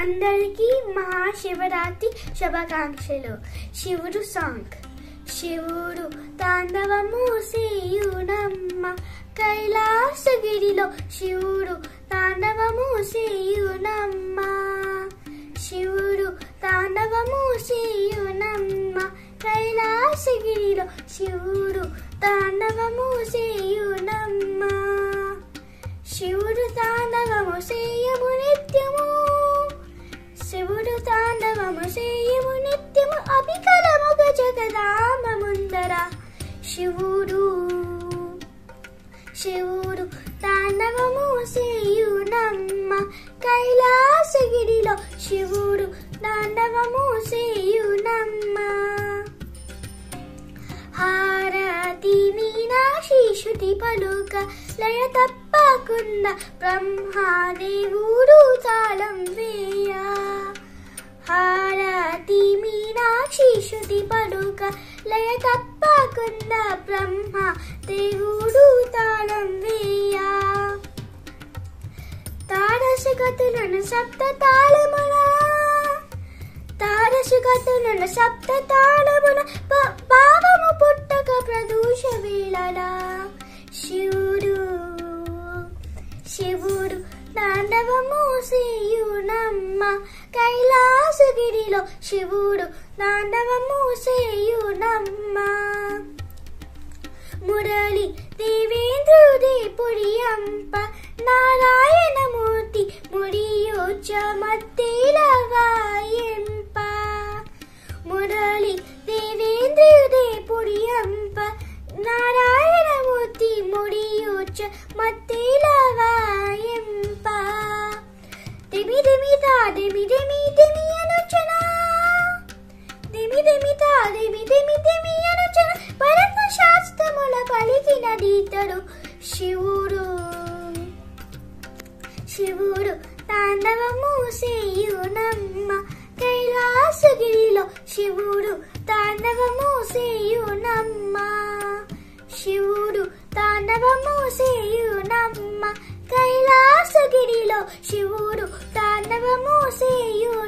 అందరికీ మహాశివరాత్రి శుభాకాంక్షలు శివుడు సాంగ్ శివుడు తాండవము సేయునమ్మ కైలాసగిరిలో శివుడు తాండవము సేయునమ్మ శివుడు తాండవము సేయునమ్మ కైలాసగిరిలో శివుడు తాండవము సేయునమ్మ శివుడు తాండవము సేయము నిత్యము శివుడు తాండవము సేయము నిత్యము అభికలముగ జగదామ ముందర శివుడు శివుడు తాండవము సేయునమ్మ కైలాసగిరిలో శివుడు తాండవము సేయునమ్మ హారతి మీనాక్షి శృతి పలుక లయ తప్పకుండా బ్రహ్మదేవుడు తాళం వేయ హారతి మీనాక్షి శృతి పలుక లయ తప్పకుండా బ్రహ్మ దేవుడు తాళం వేయ తారసగతులను సప్త తాళమున తారసగతులను సప్త తాళమున ప- పావము పుట్టక ప్రదూష వేళలా శివుడు శివుడు తాండవము సేయునమ్మ కైలాసగిరిలో శివుడు తాండవము సేయునమ్మ మురళి దేవేంద్రుడి పురియంప నారాయణమూర్తి ముడియోచ మత్తేలగాయంప మురళి దేవేంద్రుడి పురియంప నారాయణమూర్తి ముడియోచ మత్తేలగాయంప దిమి దిమి దా దిమి దిమి దిమి అనుచనా దిమి దిమి తా దిమి దిమి దిమి అనుచన పరమ శాస్త్రముల పలికిన దీతడు శివుడు శివుడు తాండవము సేయునమ్మ కైలాసగిరిలో శివుడు తాండవము సేయునమ్మ శివుడు తాండవము సేయునమ్మ కైలాసగిరిలో శివుడు తాండవము సేయు